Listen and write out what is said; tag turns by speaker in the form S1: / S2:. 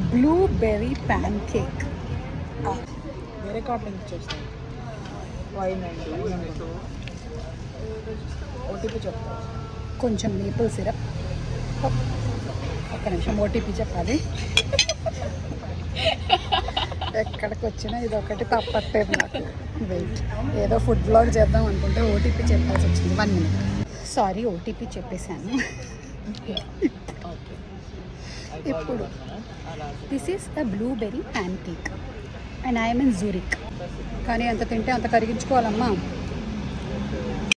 S1: blueberry pancake
S2: వేరే card నుంచి చేస్తాను వైన్ అండి ఓటీపీ చెప్తాను
S1: కొంచెం మేపుల్ సిరప్ ఒక్క నిమిషం ఓటీపీ చెప్పాలి ఎక్కడికి వచ్చినా ఇది ఒకటి తప్పట్లేదు నాకు వెయిట్ ఏదో ఫుడ్ బ్లాగ్ చేద్దాం అనుకుంటే ఓటీపీ చెప్పాల్సి వచ్చింది వన్ మినిట్ సారీ ఓటీపీ చెప్పేశాను
S2: ఓకే
S1: ఇప్పుడు this is a blueberry pancake and I'm in Zurich కానీ ఎంత తింటే అంత కరిగించుకోవాలమ్మా